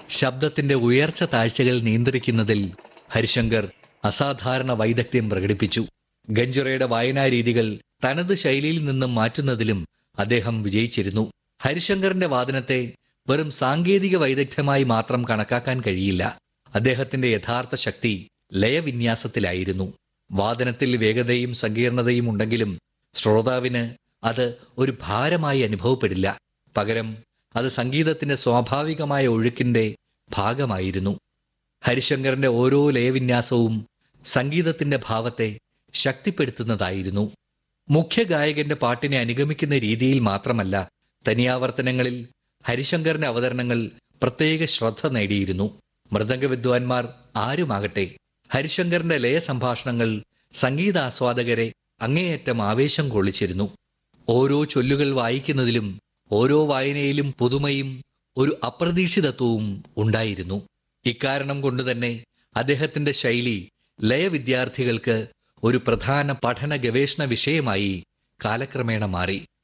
ശബ്ദത്തിന്റെ ഉയർച്ച താഴ്ചകൾ നിയന്ത്രിക്കുന്നതിൽ ഹരിശങ്കർ അസാധാരണ വൈദഗ്ധ്യം പ്രകടിപ്പിച്ചു ഗഞ്ചുറയുടെ വായനാരീതികൾ തനത് ശൈലിയിൽ നിന്നും മാറ്റുന്നതിലും അദ്ദേഹം വിജയിച്ചിരുന്നു ഹരിശങ്കറിന്റെ വാദനത്തെ വെറും സാങ്കേതിക വൈദഗ്ധ്യമായി മാത്രം കണക്കാക്കാൻ കഴിയില്ല അദ്ദേഹത്തിന്റെ യഥാർത്ഥ ശക്തി ലയവിന്യാസത്തിലായിരുന്നു വാദനത്തിൽ വേഗതയും സങ്കീർണതയും ഉണ്ടെങ്കിലും ശ്രോതാവിന് അത് ഒരു ഭാരമായി അനുഭവപ്പെടില്ല പകരം അത് സംഗീതത്തിന്റെ സ്വാഭാവികമായ ഒഴുക്കിന്റെ ഭാഗമായിരുന്നു ഹരിശങ്കറിന്റെ ഓരോ ലയവിന്യാസവും സംഗീതത്തിന്റെ ഭാവത്തെ ശക്തിപ്പെടുത്തുന്നതായിരുന്നു മുഖ്യ ഗായകന്റെ പാട്ടിനെ അനുഗമിക്കുന്ന രീതിയിൽ മാത്രമല്ല തനിയാവർത്തനങ്ങളിൽ ഹരിശങ്കറിന്റെ അവതരണങ്ങൾ പ്രത്യേക ശ്രദ്ധ നേടിയിരുന്നു മൃദംഗ വിദ്വാൻമാർ ആരുമാകട്ടെ ഹരിശങ്കറിന്റെ ലയ സംഭാഷണങ്ങൾ സംഗീതാസ്വാദകരെ അങ്ങേയറ്റം ആവേശം കൊള്ളിച്ചിരുന്നു ഓരോ ചൊല്ലുകൾ വായിക്കുന്നതിലും ഓരോ വായനയിലും പുതുമയും ഒരു അപ്രതീക്ഷിതത്വവും ഉണ്ടായിരുന്നു ഇക്കാരണം കൊണ്ടുതന്നെ അദ്ദേഹത്തിന്റെ ശൈലി ലയ വിദ്യാർത്ഥികൾക്ക് ഒരു പ്രധാന പഠന ഗവേഷണ വിഷയമായി കാലക്രമേണ മാറി